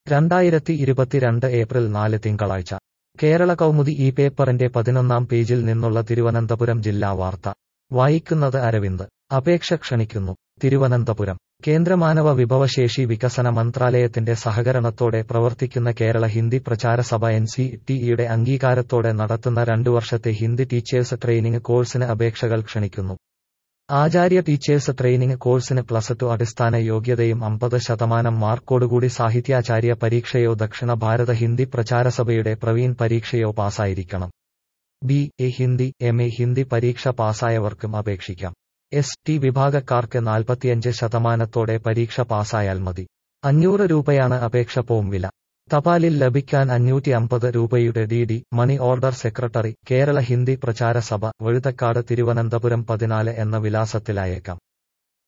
രണ്ടായിരത്തി ഇരുപത്തിരണ്ട് ഏപ്രിൽ നാല് തിങ്കളാഴ്ച കേരള കൗമുദി ഈ പേപ്പറിന്റെ പതിനൊന്നാം പേജിൽ നിന്നുള്ള തിരുവനന്തപുരം ജില്ലാ വാർത്ത വായിക്കുന്നത് അരവിന്ദ് അപേക്ഷ ക്ഷണിക്കുന്നു തിരുവനന്തപുരം കേന്ദ്ര മാനവ വിഭവശേഷി വികസന മന്ത്രാലയത്തിന്റെ സഹകരണത്തോടെ പ്രവർത്തിക്കുന്ന കേരള ഹിന്ദി പ്രചാര സഭ എൻ സി ടിഇയുടെ അംഗീകാരത്തോടെ നടത്തുന്ന രണ്ടു വർഷത്തെ ഹിന്ദി ടീച്ചേഴ്സ് ട്രെയിനിംഗ് കോഴ്സിന് അപേക്ഷകൾ ക്ഷണിക്കുന്നു ആചാര്യ ടീച്ചേഴ്സ് ട്രെയിനിംഗ് കോഴ്സിന് പ്ലസ് ടു അടിസ്ഥാന യോഗ്യതയും അമ്പത് ശതമാനം മാർക്കോടുകൂടി സാഹിത്യാചാര്യ പരീക്ഷയോ ദക്ഷിണ ഭാരത ഹിന്ദി പ്രചാരസഭയുടെ പ്രവീൺ പരീക്ഷയോ പാസ്സായിരിക്കണം B A Hindi M A Hindi പരീക്ഷ പാസ്സായവർക്കും അപേക്ഷിക്കാം എസ് ടി വിഭാഗക്കാർക്ക് നാൽപ്പത്തിയഞ്ച് ശതമാനത്തോടെ പരീക്ഷ പാസ്സായാൽ മതി അഞ്ഞൂറ് രൂപയാണ് അപേക്ഷ പോം വില തപാലിൽ ലഭിക്കാൻ അഞ്ഞൂറ്റി അമ്പത് രൂപയുടെ D D money order secretary Kerala Hindi Prachara Sabha Vazhuthacaud Thiruvananthapuram പതിനാല് എന്ന വിലാസത്തിലയക്കാം